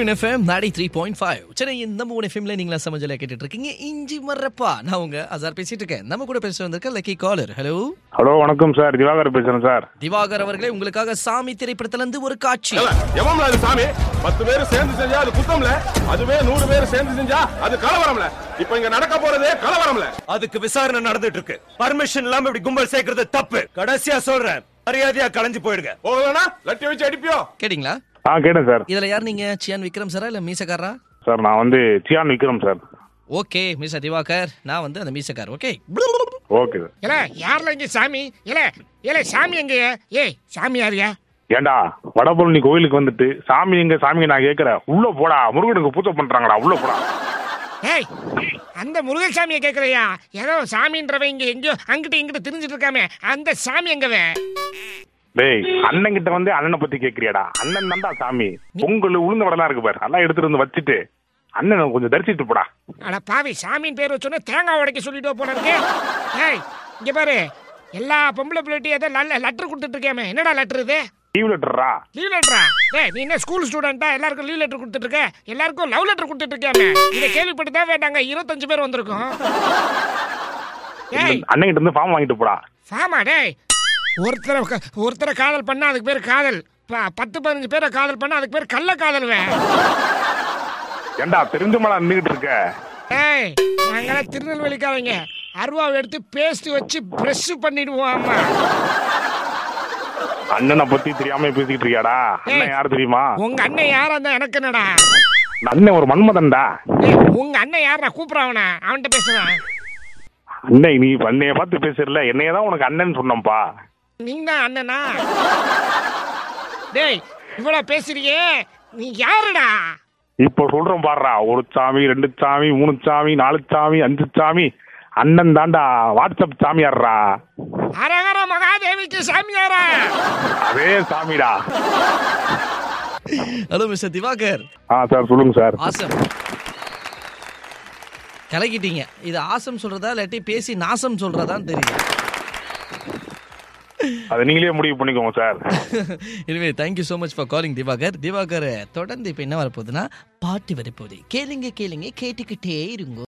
Tune FM ninety three point five Chennai நம்ம one எஃப்எம்ல நீங்களா சமஜல கேட்டுட்டு இருக்கீங்க இஞ்சி மர்றப்பா நான் உங்க அசார் பேசிட்டு இருக்கேன் நம்ம கூட பேச வந்திருக்க லக்கி காலர் ஹலோ ஹலோ வணக்கம் சார் திவாகர் பேசுறேன் சார் திவாகர் அவர்களே உங்களுக்காக சாமி திரைப்படத்துல இருந்து ஒரு காட்சி எவன்ல அது சாமி பத்து பேர் சேர்ந்து செஞ்சா அது குத்தம்ல அதுவே நூறு பேர் சேர்ந்து செஞ்சா அது கலவரம்ல இப்ப இங்க நடக்க போறதே கலவரம்ல அதுக்கு விசாரணை நடந்துட்டு இருக்கு பர்மிஷன் இல்லாம இப்படி கும்பல் சேர்க்கறது தப்பு கடைசியா சொல்றேன் மரியாதையா கலைஞ்சு போயிடுங்க போகலனா லட்டி வச்சு அடிப்பியோ கேட்டிங்களா ஆ கேட்டேன் சார் இதுல யார் நீங்க சியான் விக்ரம் சாரா இல்ல மீசக்காரா சார் நான் வந்து Chiyaan Vikram sir okay miss Diwakar நான் வந்து அந்த மீசக்கார் ஓகே ஓகே சார் ஏல யார்ல இங்க சாமி ஏல ஏல சாமி எங்க ஏய் சாமி யாரியா ஏண்டா வடபழனி கோயிலுக்கு வந்துட்டு சாமி எங்க சாமி நான் கேட்கறேன் உள்ள போடா முருகனுக்கு பூஜை பண்றாங்கடா உள்ள போடா ஏய் அந்த முருகசாமியை கேக்குறியா ஏதோ சாமின்றவன் இங்க எங்கேயோ அங்கிட்டு இங்கிட்டு திரிஞ்சிட்டு இருக்காமே அந்த சாமி எங்கவே டேய் அண்ணன் கிட்ட வந்து அண்ணனை பத்தி கேக்குறியாடா அண்ணன் தான்டா சாமி பொங்கல் உளுந்த வடலாம் இருக்கு பாரு அதெல்லாம் எடுத்துட்டு வந்து வச்சுட்டு அண்ணனை கொஞ்சம் தரிசிட்டு போடா அட பாவி சாமியின் பேர் வச்சோன்னே தேங்காய் உடைக்க சொல்லிட்டு போல இருக்கு ஏய் இங்க பாரு எல்லா பொம்பளை பிள்ளைட்டையும் ஏதோ நல்ல லெட்டர் கொடுத்துட்டு இருக்கேமே என்னடா லெட்டர் இது லீவ் லெட்டரா லீவ் லெட்டரா டேய் நீ என்ன ஸ்கூல் ஸ்டூடெண்டா எல்லாருக்கும் லீவ் லெட்டர் கொடுத்துட்டு இருக்க எல்லாருக்கும் லவ் லெட்டர் கொடுத்துட்டு இருக்கியாமே இதை கேள்விப்பட்டு தான் வேண்டாங்க இருபத்தஞ்சு பேர் வந்திருக்கோம் ஏய் அண்ணன் கிட்ட இருந்து ஃபார்ம் வாங்கிட்டு போடா சாமா டேய் ஒருத்தரை க- ஒருத்தரை காதல் பண்ணா அதுக்கு பேர் காதல் ப- பத்து பதினஞ்சு பேரை காதல் பண்ணா அதுக்கு பேர் கள்ள காதல் வே ஏண்டா தெரிஞ்ச மேல நின்றுட்டு இருக்க ஏய் நாங்களாம் திருநெல்வேலிக்காரங்க அருவாவை எடுத்து பேஸ்ட் வச்சு ப்ரெஷ் பண்ணிடுவோம் ஆமா அண்ணனை பத்தி தெரியாம பேசிக்கிட்டு இருக்கியாடா அண்ணன் ஏய். யார் தெரியுமா உங்க அண்ணன் யாரா இருந்தா எனக்கு என்னடா அண்ணன் ஒரு மன்மதன்டா ஏய், உங்க அண்ணன் யாரா கூப்பிடுறவன அவன்கிட்ட பேசுறேன் அண்ணன் நீ அண்ணைய பார்த்து பேசுறல என்னைய தான் உனக்கு அண்ணன் சொன்னப்பா நீங்க தான் அண்ணனா டேய் இவ்வளவு பேசுறியே நீ யாருடா இப்போ சொல்றேன் பாடுறா ஒரு சாமி ரெண்டு சாமி மூணு சாமி நாலு சாமி அஞ்சு சாமி அண்ணன் தாண்டா வாட்ஸ்அப் சாமியாடுறா அரகர மகாதேவிக்கு சாமியாரா அதே சாமிடா ஹலோ மிஸ்டர் திவாகர் ஆ சார் சொல்லுங்க சார் ஆசம் கலக்கிட்டீங்க இது ஆசம் சொல்றதா இல்லாட்டி பேசி நாசம் சொல்றதான்னு தெரியல அதை நீங்களே முடிவு பண்ணிக்கோங்க சார் எனவே thank you so much for calling Diwakar Diwakar தொடர்ந்து இப்போ என்ன வரப்போகுதுன்னா பாட்டு வரப்போகுது கேளுங்க கேளுங்க கேட்டுக்கிட்டே இருங்க